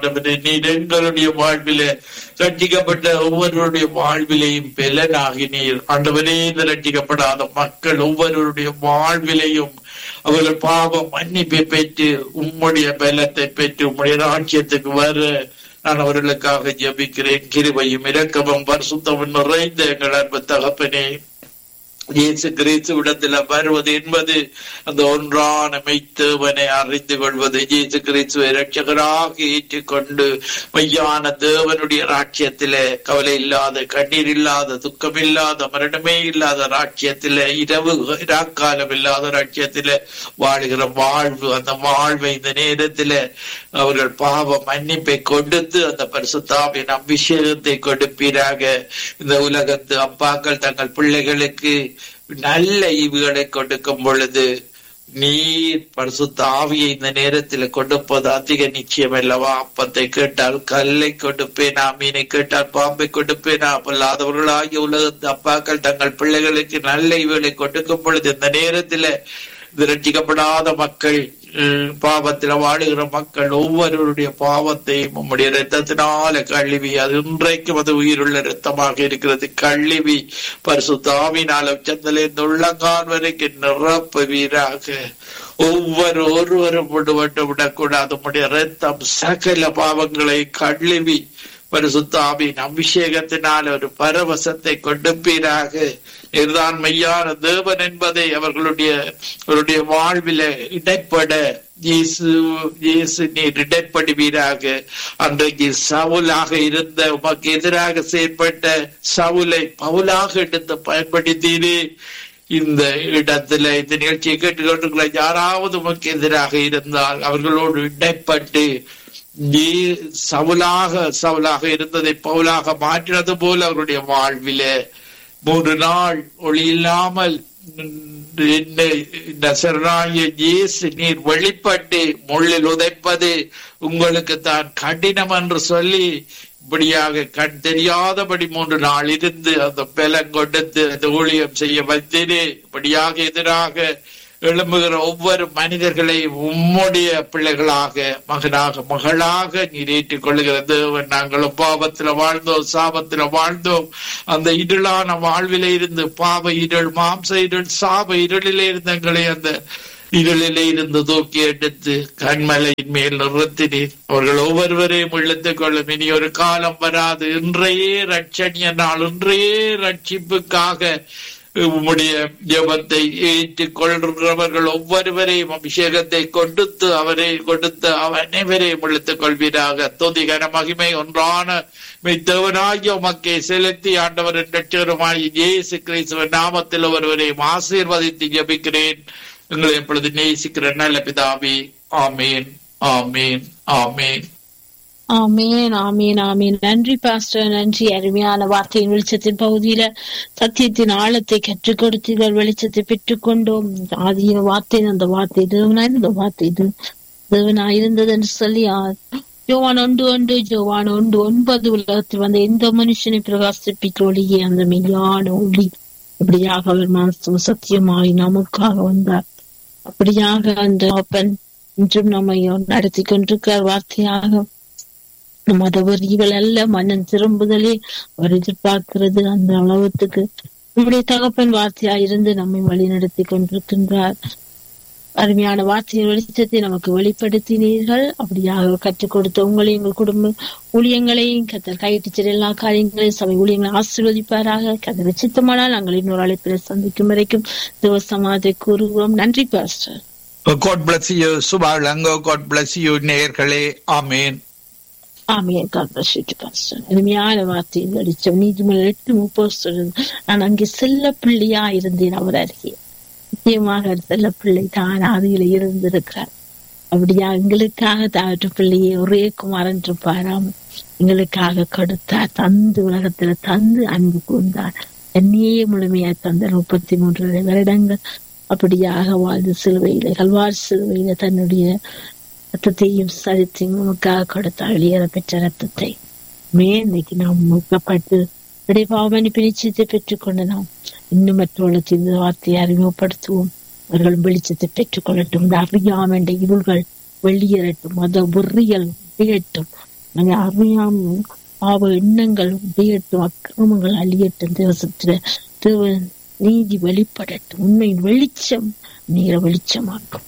ஆண்டவரே, நீர் எங்களுடைய வாழ்வில ரட்சிக்கப்பட்ட ஒவ்வொருவருடைய வாழ்விலையும் பெலனாகினீர் ஆண்டவரே இந்த ரட்சிக்கப்படாத மக்கள் ஒவ்வொருவருடைய வாழ்விலையும் அவர்கள் பாவம் மன்னிப்பை பெற்று உம்முடைய பலத்தை பெற்று உம்முடைய ராஜ்யத்துக்கு வர நான் அவர்களுக்காக ஜெபிக்கிறேன் கிருபையும் இரக்கமும் பரிசுத்தமும் நிறைந்த எங்கள் அன்பு தகப்பனே இயேசு கிறிஸ்துவிடத்தில் வருவது என்பது அந்த ஒன்றான மெய்த்தேவனை அறிந்து கொள்வது இயேசு கிறிஸ்துவை ரட்சகராக ஏற்றுக்கொண்டு மெய்யான தேவனுடைய ராட்சியத்திலே கவலை இல்லாத கண்ணீர் இல்லாத துக்கம் இல்லாத மரணமே இல்லாத ராட்சியத்திலே இரவு இராக்காலம் இல்லாத ராட்சியத்திலே வாழுகிற வாழ்வு அந்த வாழ்வை இந்த நேரத்திலே அவர்கள் பாவ மன்னிப்பை கொடுத்து அந்த பரிசுத்தாவின் அபிஷேகத்தை கொடுப்பீராக இந்த உலகத்து அப்பாக்கள் தங்கள் பிள்ளைகளுக்கு நல்ல ஈவுகளை கொடுக்கும் பொழுது நீர் பரிசுத்த ஆவியை இந்த நேரத்தில் கொடுப்பது அதிக நிச்சயம் அல்லவா அப்பத்தை கேட்டால் கல்லை கொடுப்பேனா மீனை கேட்டால் பாம்பை கொடுப்பேனா பொல்லாதவர்களாகிய உலகத்து அப்பாக்கள் தங்கள் பிள்ளைகளுக்கு நல்ல ஈவுகளை கொடுக்கும் பொழுது இந்த நேரத்தில் இது ரட்சிக்கப்படாத மக்கள் உம், பாவத்தில் வாழுகிற மக்கள் ஒவ்வொருவருடைய பாவத்தையும் உம்முடைய ரத்தத்தினால கழுவி அது இன்றைக்கும் அது உயிருள்ள ரத்தமாக இருக்கிறது கழுவி பரிசுத்தாவினால உச்சந்திலிருந்து உள்ளங்கால் வரைக்கும் நிரப்புவீராக ஒவ்வொரு ஒருவரும் விடுபட்டு விடக்கூடாது உம்முடைய ரத்தம் சகல பாவங்களை கழுவி பரிசுத்தாவின் அபிஷேகத்தினால் ஒரு பரவசத்தை கொடுப்பீராக இதுதான் மெய்யான தேவன் என்பதை அவர்களுடைய அவருடைய வாழ்வில இடைப்பட இயேசு இயேசு நீர் இடைப்படுவீராக அன்றைக்கு சவுலாக இருந்த உமக்கு எதிராக செயற்பட்ட சவுலை பவுலாக எடுத்து பயன்படுத்தீரே இந்த இடத்துல இந்த நிகழ்ச்சியை கேட்டுக்கொண்டிருக்கிற யாராவது உமக்கு எதிராக இருந்தால் அவர்களோடு இடைப்பட்டு நீ சவுலாக சவுலாக இருந்ததை பவுலாக மாற்றினது போல அவருடைய வாழ்விலே மூன்று நாள் ஒளி இல்லாமல் என்னை நசராய இயேசு நீர் வெளிப்பட்டு முள்ளில் உதைப்பது உங்களுக்கு தான் கடினம் என்று சொல்லி இப்படியாக கண் தெரியாதபடி மூன்று நாள் இருந்து அந்த பலம் கொடுத்து அந்த ஊழியம் செய்ய வைத்தேனே இப்படியாக எதிராக எழும்புகிற ஒவ்வொரு மனிதர்களை உம்முடைய பிள்ளைகளாக மகனாக மகளாக நீர் ஏற்றுக் கொள்ளுகிற தேவன் நாங்களும் பாவத்துல வாழ்ந்தோம் சாபத்துல வாழ்ந்தோம் அந்த இருளான வாழ்விலே இருந்து பாவ இருள் மாம்ச இருள் சாப இருளிலே இருந்து எங்களை அந்த இருளிலே இருந்து தூக்கி எடுத்து கண்மலையின் மேல் நிறுத்தினீர் அவர்கள் ஒவ்வொருவரையும் இழுத்துக் கொள்ளும் இனி ஒரு காலம் வராது இன்றையே ரட்சணிய நாள் இன்றையே ரட்சிப்புக்காக உம்முடைய ஜெபத்தை ஏற்றுக் கொள்கிறவர்கள் ஒவ்வொருவரையும் அபிஷேகத்தை கொடுத்து அவரை கொடுத்து அவ அனைவரையும் இழுத்துக் கொள்வீராக துதிகர மகிமை ஒன்றான மெய்த்தவனாகிய உமக்கை செலுத்தி ஆண்டவரின் ரட்சகருமாய் இயேசு கிறிஸ்துவ நாமத்தில் ஒருவரையும் ஆசீர்வதித்து ஜெபிக்கிறேன் எங்களை இப்பொழுது நேசிக்கிற நல்ல பிதாவே ஆமேன் ஆமேன் ஆமேன் ஆமேன் ஆமேன் ஆமேன் நன்றி பாஸ்டர் நன்றி அருமையான வார்த்தையின் வெளிச்சத்தின் பகுதியில சத்தியத்தின் ஆழத்தை கற்றுக் கொடுத்தீர்கள் வெளிச்சத்தை பெற்றுக்கொண்டோம் ஆதியின் வார்த்தை அந்த வார்த்தை தேவனாய் இந்த வார்த்தை இது தேவனாய் இருந்தது என்று சொல்லி ஆ- யோவான் ஒன்று ஒன்று ஜோவான் ஒன்று ஒன்பது உலகத்தில் வந்த எந்த மனுஷனை பிரகாசிப்பிக்க ஒளியே அந்த மெய்யான ஒளி அப்படியாக அவர் மாசம் சத்தியமாய் நமக்காக வந்தார் அப்படியாக அந்த அப்பன் இன்றும் நம்மை நடத்தி கொண்டிருக்கிறார் வார்த்தையாக மதவரிகள் அல்ல மன்னன் திரும்புதலே அவர் எதிர்பார்க்கிறது அந்த அளவத்துக்கு நம்முடைய தகப்பன் வார்த்தையா இருந்து நம்மை வழி நடத்தி கொண்டிருக்கின்றார் அருமையான வார்த்தையின் வெளிச்சத்தை நமக்கு வெளிப்படுத்தினீர்கள் அப்படியாக கற்றுக் கொடுத்த உங்களையும் உங்கள் குடும்ப ஊழியங்களையும் கத்தர் கையிட்டு எல்லா காரியங்களையும் சபை ஊழியங்களை ஆசீர்வதிப்பாராக கதர் சித்தமானால் நாங்கள் இன்னொரு அழைப்பில் சந்திக்கும் வரைக்கும் தேவசமாதை கூறுகிறோம் நன்றி pastor God bless you, Subalango. God bless you, நேயர்களே ஆமேன் ஆமையன் காப்பாசிட்டு பாஸ்டர் அருமையான வார்த்தையில் அடிச்சோம் நீதிமன்ற எட்டு முப்பது சொல்லுது நான் அங்கே செல்ல பிள்ளையா இருந்தேன் அவர் அருகே நிச்சயமாக செல்ல பிள்ளை தான் ஆதியில இருந்திருக்கிறார் அப்படியா எங்களுக்காக தாவற்ற பிள்ளையை ஒரே குமாரன் பாராம எங்களுக்காக கொடுத்தார் தந்து உலகத்துல தந்து அன்பு கூர்ந்தார் என்னையே முழுமையாய் தந்தார் முப்பத்தி மூன்று வருடங்கள் அப்படியாக வாழ்ந்து சிலுவையில கல்வார் சிலுவையில தன்னுடைய ரத்தத்தையும் சரித்தையும் உமக்காக கொடுத்தார் வெளியேற பெற்ற ரத்தத்தை மே இன்னைக்கு நாம் முக்கப்பட்டு இடைபாவமணி நிச்சயத்தை பெற்றுக்கொண்டு நாம் இன்னும் மற்றவர்களுக்கு இந்த வார்த்தையை அறிமுகப்படுத்துவோம் அவர்கள் வெளிச்சத்தை பெற்றுக்கொள்ளட்டும் இந்த அறியாம என்ற இருள்கள் வெளியேறட்டும் மத வெறியல் வெளியேறட்டும் நாங்கள் அறியாம பாவ எண்ணங்கள் உடையட்டும் அக்கிரமங்கள் அழியட்டும் தேவசத்துல தேவ நீதி வெளிப்படட்டும் உண்மையின் வெளிச்சம் நீர வெளிச்சமாக்கும்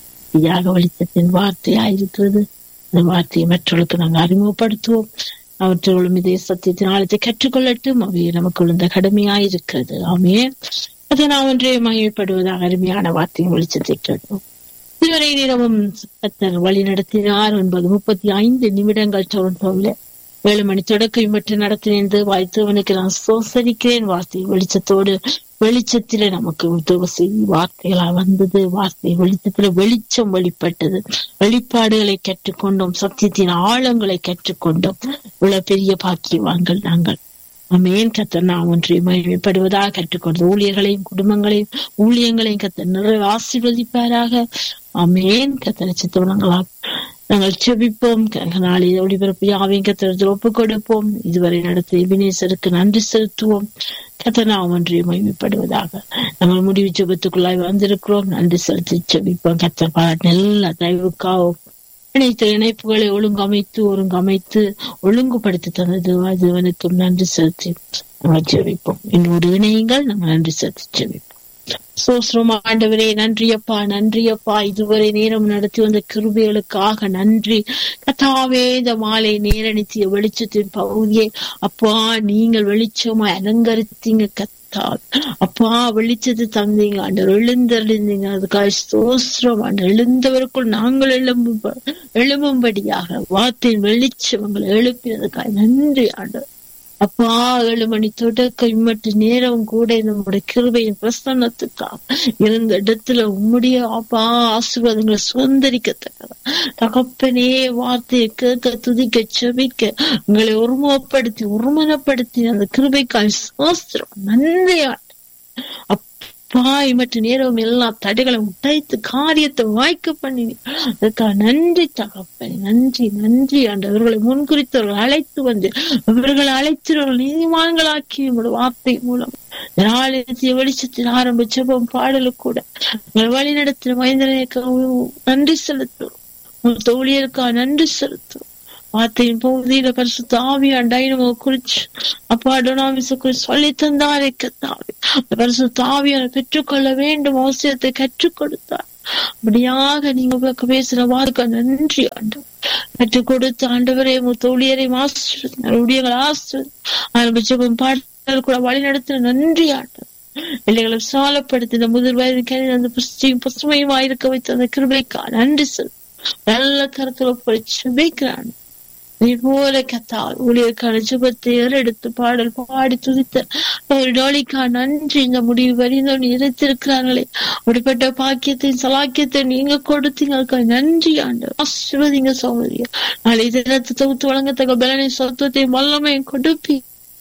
யாக வெளிச்சத்தின் வார்த்தையாயிருக்கிறது அந்த வார்த்தையை மற்றவர்களுக்கு நாங்கள் அறிமுகப்படுத்துவோம் அவற்றோடும் இதே சத்தியத்தின் ஆழத்தை கற்றுக்கொள்ளட்டும் அவை நமக்கு விழுந்த கடமையாயிருக்கிறது ஆமே அதை நாம் ஒன்றே மகிழ்ப்படுவதாக அருமையான வார்த்தையின் வெளிச்சத்தை கேட்டோம் இதுவரை நேரமும் கத்தர் வழி நடத்தினார் ஒன்பது முப்பத்தி ஐந்து நிமிடங்கள் தொடர்ந்தோம்ல ஏழு மணி தொடக்கம் மட்டும் நடத்தினேன் வாய்த்தவனுக்கு நான் சோசரிக்கிறேன் வார்த்தை வெளிச்சத்தோடு வெளிச்சத்தில நமக்கு உதவி வார்த்தைகளா வந்தது வார்த்தை வெளிச்சத்துல வெளிச்சம் வெளிப்பட்டது வெளிப்பாடுகளை கற்றுக்கொண்டோம் சத்தியத்தின் ஆழங்களை கற்றுக்கொண்டோம் இவ்வளவு பெரிய பாக்கியவான்கள் நாங்கள் அமேன் கத்தர் நாம் ஒன்றை மகிமைப்படுவதாக கற்றுக்கொண்டது ஊழியர்களையும் குடும்பங்களையும் ஊழியங்களையும் கத்தர் நிறைய ஆசீர்வதிப்பாராக அமேன் கத்தரை சித்தவனங்களா நாங்கள் செபிப்போம் நாளை ஒளிபரப்பு யாவையும் கத்திரத்தில் ஒப்புக் கொடுப்போம் இதுவரை நடத்திய வினேசருக்கு நன்றி செலுத்துவோம் கத்தனா ஒன்றை மகிமைப்படுவதாக நாங்கள் முடிவு ஜெபத்துக்குள்ளாய் வந்திருக்கிறோம் நன்றி செலுத்தி செபிப்போம் கத்த நல்ல தயவுக்காவும் அனைத்து இணைப்புகளை ஒழுங்கமைத்து ஒருங்கமைத்து ஒழுங்குபடுத்தி தந்தது தேவனுக்கும் நன்றி செலுத்தி நாங்கள் ஜெபிப்போம் இன்னொரு இணையங்கள் நாங்கள் நன்றி செலுத்தி ஜெபிப்போம் சோஸ்ரம் ஆண்டவரே நன்றியப்பா நன்றியப்பா இதுவரை நேரம் நடத்தி வந்த கிருபைகளுக்காக நன்றி கத்தாவே இந்த மாலை நேரணித்திய வெளிச்சத்தின் பகுதியை அப்பா நீங்கள் வெளிச்சமா அலங்கரித்தீங்க கத்தா அப்பா வெளிச்சத்தை தந்தீங்க ஆண்டவர் எழுந்தறிந்தீங்க அதுக்காக சோஸ்ரம் ஆண்டு எழுந்தவருக்குள் நாங்கள் எழும்பும் எழும்பும்படியாக வார்த்தையின் வெளிச்சம் உங்களை எழுப்பினதுக்காக நன்றி ஆண்டவர் அப்பா ஏழு மணி தொடக்க இம்மட்டு நேரம் கூட நம்முடைய கிருபையின் பிரசன்னத்துக்காக இருந்த இடத்துல உம்முடைய அப்பா ஆசீர்வாதங்களை சுதந்திரிக்கத்தக்கதா தகப்பனே வார்த்தையை கேட்க துதிக்க செபிக்க உங்களை ஒருமுகப்படுத்தி ஒருமனப்படுத்தி அந்த கிருபைக்காய் சாஸ்திரம் நன்றியா அப்பா இமற்ற நேரம் எல்லா தடைகளை உடைத்து காரியத்தை வாய்க்க பண்ணி அதுக்காக நன்றி தகப்பனே நன்றி நன்றி ஆண்டவர்களை முன்குறித்தவர்கள் அழைத்து வந்து அவர்களை அழைத்தவர்கள் நீதிமான்களாக்கி உங்களோட வார்த்தை மூலம் நாளைய வெளிச்சத்தில் ஆரம்ப ஜெபம் பாடலு கூட உங்களை வழி நடத்தின மைந்தனுக்கு நன்றி செலுத்துவோம் தோழியருக்கா நன்றி செலுத்துவோம் வார்த்தையின் பகுதியில பரிசுத்த ஆவியான் டைனமோ குறிச்சு அப்பா டொனாமிச குறிச்சு சொல்லி தந்தாரே கத்தாவி பரிசுத்த ஆவியான பெற்றுக்கொள்ள வேண்டும் அவசியத்தை கற்றுக் கொடுத்தார் அப்படியாக நீங்க பேசுற வார்த்தை நன்றி ஆண்டு கற்றுக் கொடுத்த ஆண்டவரே தோழியரை ஊழியர்கள் ஆசிரியர் ஆரம்பிச்சபம் பாடல் கூட வழி நடத்தின நன்றி ஆண்டு பிள்ளைகளை சாலப்படுத்தி இந்த முதல் வயது அந்த புஷ்டியும் பசுமையுமா இருக்க வைத்த அந்த கிருபைக்கா நன்றி சொல் நல்ல கருத்துல போய் சுபிக்கிறான் நீ போல கத்தால் ஊழியர்கான சுபத்தை எடுத்து பாடல் பாடி துதித்த ஒரு நாளைக்கா நன்றி இந்த முடிவு வரிந்தவன் இருத்திருக்கிறாங்களே அப்படிப்பட்ட பாக்கியத்தையும் சலாக்கியத்தை நீங்க கொடுத்தீங்க நன்றி ஆண்டு ஆசிர்வதிங்க சௌகரியம் நாளை தினத்தை தொகுத்து வழங்கத்தக்க பலனை சொத்துவத்தையும் வல்லமையும் கொடுப்பி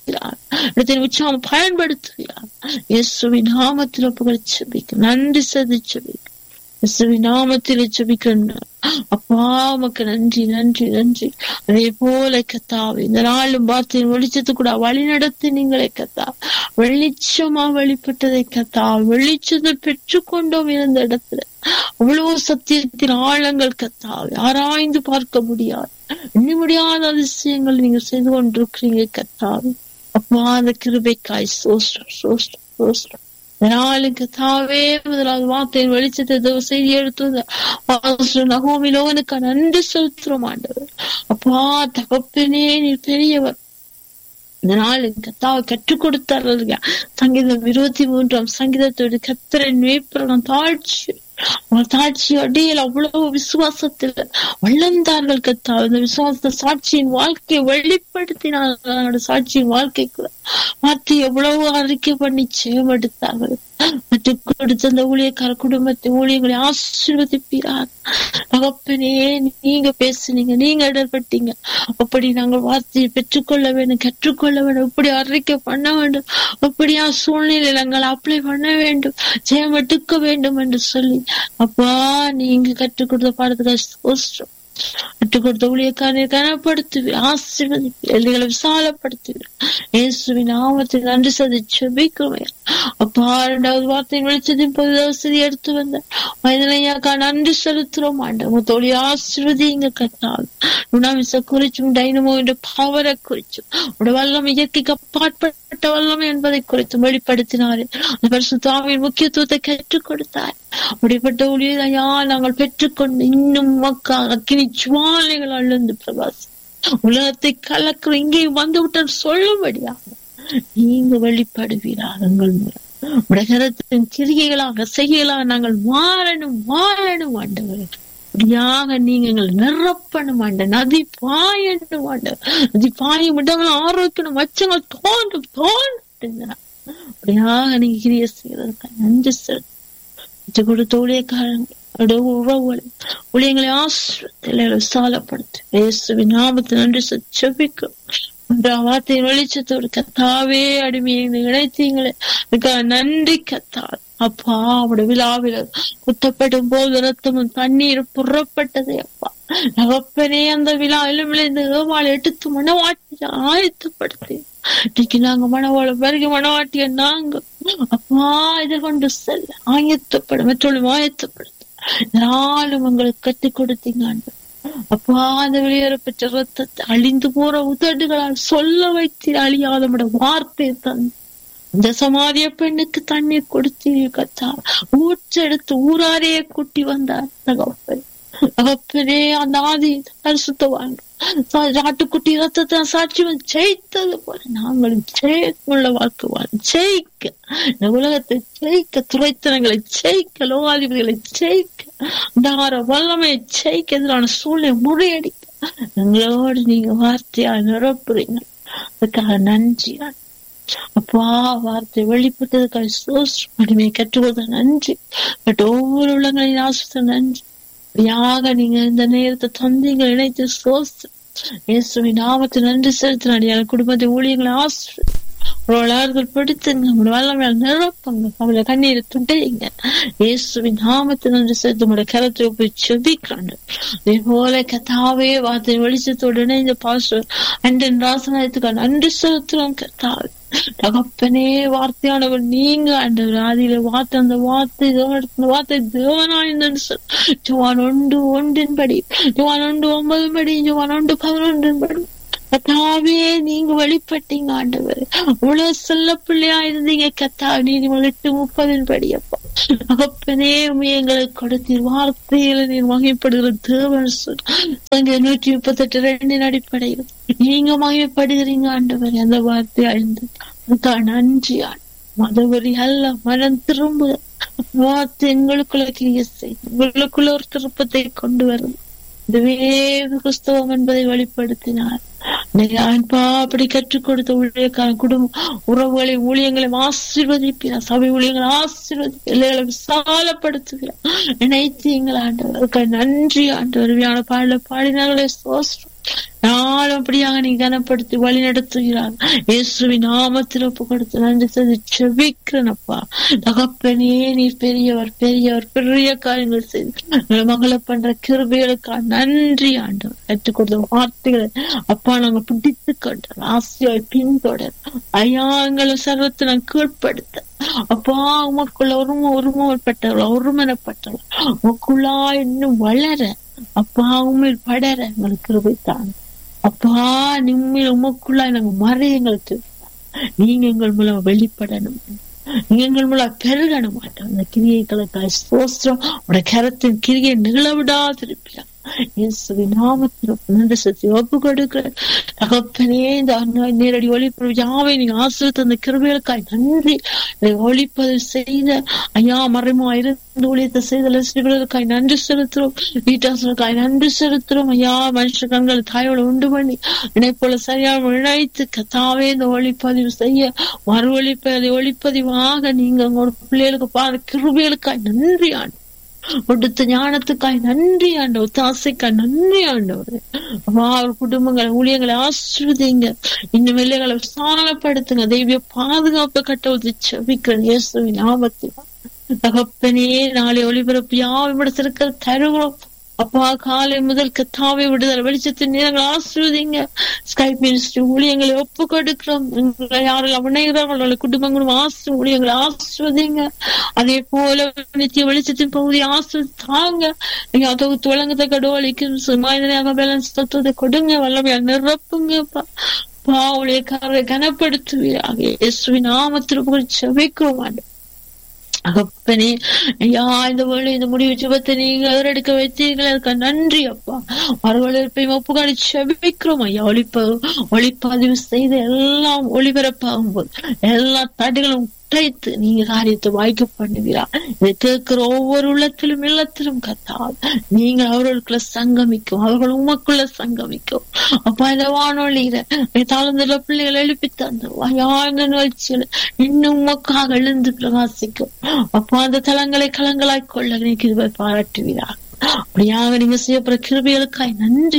உற்சாகம் பயன்படுத்துகிறார் இயேசுவின் நாமத்தில் புகழ் செபிக்க நன்றி சதி செபிக்க இயேசுவின் நாமத்தில் செபிக்கின்றார் அப்பா உமக்கு நன்றி நன்றி நன்றி அதே போல கத்தாவை இந்த நாளும் வார்த்தையின் வெளிச்சத்து கூட வழி நடத்தி நீங்களே கத்தா வெளிச்சமா வெளிப்பட்டதை கத்தா வெளிச்சத்தை பெற்றுக்கொண்டோம் இருந்த இடத்துல அவ்வளவு சத்தியத்தின் ஆழங்கள் கத்தாவை ஆராய்ந்து பார்க்க முடியாது எண்ண முடியாத அதிசயங்கள் நீங்க செய்து கொண்டிருக்கிறீங்க கத்தாவை அப்பா அந்த கிருபைக்காய் சோஸ்டம் சோஸ்டம் சோஸ்டம் நாளுக்கு தாவே முதலாவது வார்த்தையின் வெளிச்சத்தை செய்தி எடுத்து நகோமிலோனுக்கு நன்றி செலுத்துறோம் ஆண்டவர் அப்பா தகப்பனே நீ பெரியவர் இந்த நாள் கத்தாவை கற்றுக் கொடுத்தார்கள் சங்கீதம் இருபத்தி மூன்றாம் சங்கீதத்தோடு கத்திரன் வேப்பரம் தாழ்ச்சி அவர் தாட்சி அடியில் அவ்வளவு விசுவாசத்தில் வளர்ந்தார்கள் கத்தா இந்த விசுவாச சாட்சியின் வாழ்க்கையை வெளிப்படுத்தினார்கள் சாட்சியின் வாழ்க்கைக்கு மாற்றி எவ்வளவு அறிக்கை பண்ணி செயல்படுத்தார்கள் மற்றும் கொடுத்த அந்த ஊழியக்கார குடும்பத்தை ஊழியர்களை ஆசீர்வதிப்பீரார் தகப்பனே நீங்க பேசுனீங்க நீங்க இடர்பட்டீங்க அப்படி நாங்கள் வார்த்தையை பெற்றுக்கொள்ள வேண்டும் கற்றுக்கொள்ள வேண்டும் இப்படி அறிக்கை பண்ண வேண்டும் அப்படியா சூழ்நிலை நாங்கள் அப்ளை பண்ண வேண்டும் ஜெயம் எடுக்க வேண்டும் என்று சொல்லி அப்பா நீங்க கற்றுக் கொடுத்த பாடத்துக்கு கற்றுக் கொடுத்த ஊழியக்காரனை கனப்படுத்துவி ஆசீர்வதி எல்லைகளை விசாலப்படுத்துவி இயேசுவின் நாமத்தை நன்றி சதி செபிக்கிறோம் அப்பா இரண்டாவது வார்த்தையின் வெளிச்சத்தின் பொது வசதி எடுத்து வந்த மனிதனையாக்கா நன்றி செலுத்துறோம் ஆண்டவர் தோழி ஆசிர்வதிங்க கத்தால் உணவிச குறிச்சும் டைனமோ என்ற பவரை குறிச்சும் உடைய வல்லம் இயற்கைக்கு அப்பாற்பட்ட வல்லம் என்பதை குறித்தும் வெளிப்படுத்தினாரு அந்த பரிசுத்தாவின் முக்கியத்துவத்தை கற்றுக் கொடுத்தார் அப்படிப்பட்ட ஊழியரையா நாங்கள் பெற்றுக்கொண்டு இன்னும் மக்கா அக்கினி ஜுவாலைகள் அழுந்து பிரபாசி உலகத்தை கலக்கிற இங்கே வந்து விட்டால் சொல்லும்படியாக நீங்க வெளிப்படுவீராக எங்கள் மூலம் உலகத்தின் கிரியைகளாக செய்யலாக நாங்கள் வாழணும் வாழணும் ஆண்டவர் அப்படியாக நீங்க எங்களை நிரப்பணும் ஆண்ட நதி பாயணும் ஆண்ட நதி பாயும் இடங்கள் ஆரோக்கியம் மச்சங்கள் தோன்றும் தோன்றுங்க அப்படியாக நீங்க கிரிய செய்யறதுக்கு நன்றி செலுத்து கொடுத்த ஊழியக்காரங்க உறவுகளை ஊழியங்களை ஆசிரியத்தை விசாலப்படுத்து இயேசுவின் நாமத்தை நன்றி செபிக்கும் வார்த்தை வெளிச்சத்தோடு கத்தாவே அடிமையை இணைத்தீங்களே நன்றி கத்தார் அப்பா அவருடைய விழாவில் குத்தப்படும் போது ரத்தமும் தண்ணீர் புறப்பட்டதே அப்பா நகப்பனே அந்த விழாவிலும் விளைந்த ஏவாள் எடுத்து மனவாட்டி ஆயத்தப்படுத்தி இன்னைக்கு நாங்க மனவாள பிறகு மனவாட்டிய நாங்க அப்பா இதை கொண்டு செல்ல ஆயத்தப்படும் மற்றொரு ஆயத்தப்படுத்த நாளும் உங்களுக்கு கற்றுக் கொடுத்தீங்க அப்பா அந்த வெளியேறப்பட்ட ரத்தத்தை அழிந்து போற உதடுகளால் சொல்ல வைத்து அழியாத வார்த்தை தந்து இந்த சமாதிய பெண்ணுக்கு தண்ணீர் கொடுத்தீங்க கத்தா ஊற்றெடுத்து ஊராரையே கூட்டி வந்தார் தகப்பன் தகப்பனே அந்த ஆதி பரிசுத்தவாங்க நாட்டுக்குட்டி ரத்தத்தை சாட்சி ஜெயித்தது போல நாங்களும் ஜெயக்குள்ள வாழ்க்கை வாழ ஜெயிக்க இந்த உலகத்தை ஜெயிக்க துறைத்தனங்களை ஜெயிக்க லோகாதிபதிகளை ஜெயிக்க தார வல்லமையை ஜெயிக்க எதிரான சூழ்நிலை முறியடிக்க எங்களோடு நீங்க வார்த்தையா நிரப்புறீங்க அதுக்காக நன்றி அப்பா வார்த்தை வெளிப்பட்டதுக்காக சோஸ்ரம் அடிமையை கற்றுக்கொள்ள நன்றி பட் ஒவ்வொரு உள்ளங்களின் ஆசிரியர் நன்றி யாக நீங்க இந்த நேரத்தை தந்தீங்க இணைத்து சோஸ்திரம் இயேசுவின் நாமத்தை நன்றி செலுத்தினாடி என் குடும்பத்தை ஊழியர்களை ஆசிரியர் வளர்கள் பிடித்துங்க வல்லமையால் நிரப்புங்க அவளை கண்ணீரை துடையுங்க இயேசுவின் நாமத்தை நன்றி சேர்த்து உங்களோட கரத்தை போய் செபிக்காண்டு அதே போல கதாவே வார்த்தை வெளிச்சத்தோடு இணைந்த பாஸ்டர் அண்டன் ராசனாயத்துக்கு நன்றி செலுத்துறோம் கதாவே தகப்பனே வார்த்தையானவர் நீங்க அந்த ஆதியில வார்த்தை அந்த வார்த்தை வார்த்தை தேவனாயிருந்தன்னு சொல் ஜுவான் ஒன்று ஒன்றின் படி ஜுவான் ஒன்று ஒன்பது படி ஜுவான் ஒன்று பதினொன்றின் படி கத்தாவே நீங்க வெளிப்பட்டீங்க ஆண்டவர் இவ்வளவு செல்ல பிள்ளையா இருந்தீங்க கத்தா நீங்க எட்டு முப்பதின் படி அப்பா அப்பனே எங்களுக்கு கொடுத்தீர் வார்த்தையில நீர் வகைப்படுகிற தேவன் சொல் நூற்றி முப்பத்தி எட்டு ரெண்டின் அடிப்படையில் நீங்க மகிமைப்படுகிறீங்க ஆண்டவர் அந்த வார்த்தை அழிந்து அதுதான் நன்றி மதவரி அல்ல மனம் திரும்ப வார்த்தை எங்களுக்குள்ள கிரிய செய்து உங்களுக்குள்ள ஒரு திருப்பத்தை கொண்டு வரும் இதுவே கிறிஸ்தவம் என்பதை வெளிப்படுத்தினார் அன்பா அப்படி கற்றுக் கொடுத்த ஊழியக்காரன் குடும்பம் உறவுகளை ஊழியங்களையும் ஆசீர்வதிப்பினார் சபை ஊழியங்களை ஆசீர்வதி எல்லைகளை விசாலப்படுத்துகிறார் நினைத்தீங்கள் ஆண்டவர் நன்றி ஆண்டவர் பாடல பாடினார்களே சோஸ்ரம் நாளும் அப்படியாக நீ கனப்படுத்தி வழி நடத்துகிறார் இயேசுவின் நாமத்தில் ஒப்பு கொடுத்து நன்றி செய்து செபிக்கிறனப்பா தகப்பனே நீ பெரியவர் பெரியவர் பெரிய காரியங்கள் செய்து மகளை பண்ற கிருபிகளுக்கா நன்றி ஆண்டவர் கற்றுக் கொடுத்த வார்த்தைகளை அப்பா நாங்க பிடித்து கொண்டோம் ஆசையாய் பின்தொடர் ஐயாங்களை சர்வத்தை நான் கீழ்ப்படுத்த அப்பா உமக்குள்ள ஒரும ஒருமப்பட்டவள் ஒருமனப்பட்டவள் உமக்குள்ளா இன்னும் வளர அப்பா உண்மையில் படர எங்களுக்கு கிருபைத்தான் அப்பா நிம்மையில் உமக்குள்ளா நாங்க மறைய எங்களுக்கு நீங்க எங்கள் மூலம் வெளிப்படணும் நீங்க எங்கள் மூலம் பெருகண மாட்டோம் அந்த கிரியைகளுக்காய் சோஸ்திரம் உடைய கரத்தின் கிரியை நிகழ விடாதிருப்பியா இயேசுவின் நாமத்தில் நன்றி சத்தி ஒப்பு கொடுக்கிற தகப்பனே இந்த நேரடி ஒளிப்பு யாவை நீங்க ஆசிரியத்த அந்த கிருபைகளுக்காய் நன்றி இதை ஒழிப்பது செய்த ஐயா மறைமா இருந்து ஒழித்த செய்த லட்சுமிகளுக்காய் நன்றி செலுத்துறோம் வீட்டாசனுக்காய் நன்றி செலுத்துறோம் ஐயா மனுஷ கண்கள் தாயோட உண்டு பண்ணி இணைப்போல சரியாக இணைத்து கத்தாவே இந்த ஒளிப்பதிவு செய்ய மறு ஒளிப்பதை ஒளிப்பதிவாக நீங்க உங்களோட பிள்ளைகளுக்கு பாரு கிருபைகளுக்காய் நன்றி ஆண்டு கொடுத்த ஞானத்துக்காய் நன்றி ஆண்டவர் தாசைக்காய் நன்றி ஆண்டவர் அவர் குடும்பங்களை ஊழியங்களை ஆசிர்வதிங்க இன்னும் வெள்ளைகளை விசாலப்படுத்துங்க தெய்வ பாதுகாப்பு கட்ட செவிக்கிறேன் இயேசுவின் ஆபத்தில் தகப்பனே நாளை ஒளிபரப்பு யாவிடத்திருக்கிற தருகிறோம் அப்பா காலை முதல் கத்தாவை விடுதலை வெளிச்சத்தின் நேரங்கள் ஆசிர்வதிங்க ஸ்கை மினிஸ்ட்ரி ஊழியங்களை ஒப்பு கொடுக்கிறோம் எங்களை யாரும் அவனைகிறார்கள் அவர்கள் குடும்பங்களும் ஆசிர் ஊழியங்களை ஆசிர்வதிங்க அதே போல நித்திய வெளிச்சத்தின் பகுதி ஆசிர்வதித்தாங்க நீங்க தொகுத்து வழங்கத்தக்க டோலிக்கும் சுமாயினாக பேலன்ஸ் தத்துவத்தை கொடுங்க வல்லமையால் நிரப்புங்க பாவுளையக்காரரை கனப்படுத்துவீராக இயேசுவின் நாமத்திற்கு செவைக்கிறோம் ஆண்டு அகப்பனே ஐயா இந்த வேலை இந்த முடிவு சுபத்தை நீங்க எடுக்க வைத்தீர்கள் அதுக்கு நன்றி அப்பா மறுவழிப்பை ஒப்புக்காடி செபிக்கிறோம் ஐயா ஒளிப்ப ஒளிப்பதிவு செய்து எல்லாம் ஒளிபரப்பாகும் போது எல்லா தடைகளும் உடைத்து நீங்க காரியத்தை வாய்க்க பண்ணுவீரா இதை கேட்கிற ஒவ்வொரு உள்ளத்திலும் இல்லத்திலும் கத்தால் நீங்கள் அவர்களுக்குள்ள சங்கமிக்கும் அவர்கள் உமக்குள்ள சங்கமிக்கும் அப்பா இந்த வானொலியில தாழ்ந்துள்ள பிள்ளைகளை எழுப்பி தந்து இந்த நிகழ்ச்சியில இன்னும் உமக்காக எழுந்து பிரகாசிக்கும் அப்பா அந்த தலங்களை கலங்களாய் கொள்ள நீங்க இதை பாராட்டுவீரா அப்படியாக நீங்க செய்யப்படுற கிருபிகளுக்காய் நன்றி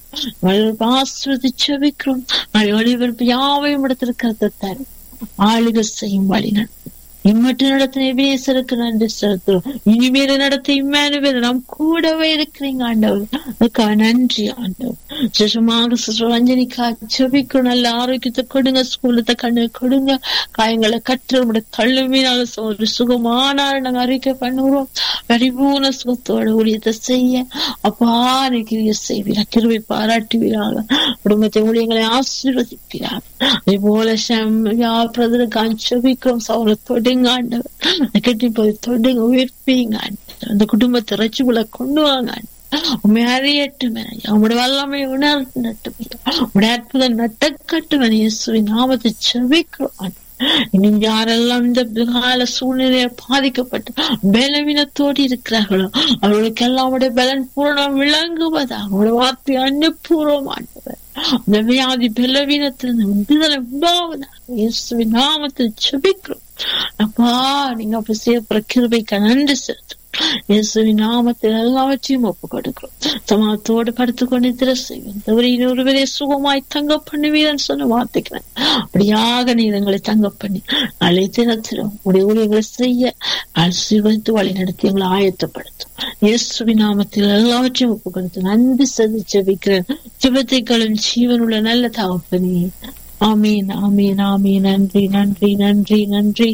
ஆண்டு ஆசிர்வதிச்சு வைக்கிறோம் ஒளிபரப்பு யாவையும் இடத்திருக்கிறத தரும் ஆளுக செய்யும் வழிகள் இம்மட்டு நடத்தின எபேசருக்கு நன்றி செலுத்துறோம் இனிமேல நடத்த இம்மானுவேல் நாம் கூடவே இருக்கிறீங்க ஆண்டவர் அதுக்காக நன்றி ஆண்டவர் சுஷமாக சுரஞ்சனிக்கா செபிக்கும் நல்ல ஆரோக்கியத்தை கொடுங்க ஸ்கூலத்தை கண்ணு கொடுங்க காயங்களை கற்று நம்முடைய தள்ளுமையினால ஒரு சுகமான நாங்க அறிக்கை பண்ணுறோம் பரிபூர்ண சுகத்தோட ஊழியத்தை செய்ய அப்பா கிரிய செய்வீரா கிருவை பாராட்டுவீராக குடும்பத்தை ஊழியங்களை ஆசீர்வதிப்பீராக அதே போல பிரதருக்கான் செபிக்கிறோம் சௌரத்தோட தொடுங்க ஆண்டவர் கட்டி போய் தொடுங்க உயிர்ப்பீங்க அந்த குடும்பத்தை ரச்சுக்குள்ள கொண்டு வாங்க உண்மை அறியட்டும் உங்களோட வல்லமை உணர்ந்தட்டும் உங்களுடைய அற்புதம் நட்டக்கட்டும் இயேசுவின் நாமத்தை செவிக்கிறோம் இன்னும் யாரெல்லாம் இந்த கால சூழ்நிலையை பாதிக்கப்பட்டு பலவீனத்தோடு இருக்கிறார்களோ அவர்களுக்கு எல்லாம் பலன் பூரணம் விளங்குவதாக அவங்களோட வார்த்தை அனுப்பூர்வமானவர் அந்த வியாதி பலவீனத்திலிருந்து விடுதலை உண்டாவதாக இயேசுவின் நாமத்தில் செபிக்கிறோம் அப்பா நீங்க அப்ப செய்யப்படுற கிருபைக்கு நன்றி செலுத்தும் இயேசுவின் நாமத்தில் எல்லாவற்றையும் ஒப்பு கொடுக்கிறோம் சமாதத்தோடு படுத்து கொண்டு திர செய்வோம் இன்னொருவரே சுகமாய் தங்க பண்ணுவீரன் சொன்ன வார்த்தைக்கிறேன் அப்படியாக நீ எங்களை தங்க பண்ணி நாளை தினத்திலும் உடைய ஊழியர்களை செய்ய ஆசீர்வதித்து வழி நடத்தி எங்களை ஆயத்தப்படுத்தும் இயேசுவின் நாமத்தில் எல்லாவற்றையும் ஒப்பு கொடுத்து நன்றி சதி ஜபிக்கிறேன் ஜபத்தைக்களும் ஜீவனுள்ள நல்ல தகப்பனே ஆமீன் ஆமீன் ஆமீன் நன்றி நன்றி நன்றி நன்றி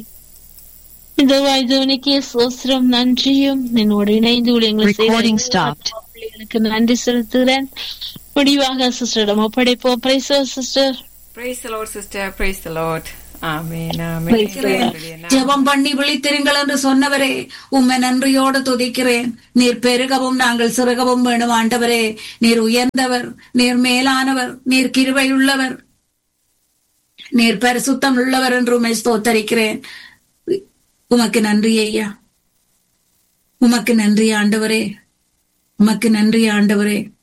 இந்த வாய்தவனுக்கு சோஸ்திரம் நன்றியும் என்னோட இணைந்து Recording stopped. பிள்ளைகளுக்கு நன்றி செலுத்துகிறேன் முடிவாக சிஸ்டரிடம் ஒப்படைப்போம் praise sister Praise the Lord, sister. Praise the Lord. Amen. Praise the Amen. Lord. ஜெபம் பண்ணி விழித்திருங்கள் என்று சொன்னவரே உம்மை நன்றியோடு துதிக்கிறேன் நீர் பெருகவும் நாங்கள் சிறுகவும் வேணும் ஆண்டவரே நீர் உயர்ந்தவர் நீர் மேலானவர் நீர் கிருபையுள்ளவர் நீர் பரிசுத்தம் உள்ளவர் என்று உம்மை ஸ்தோத்தரிக்கிறேன் உமக்கு நன்றி ஐயா உமக்கு நன்றி ஆண்டவரே உமக்கு நன்றி ஆண்டவரே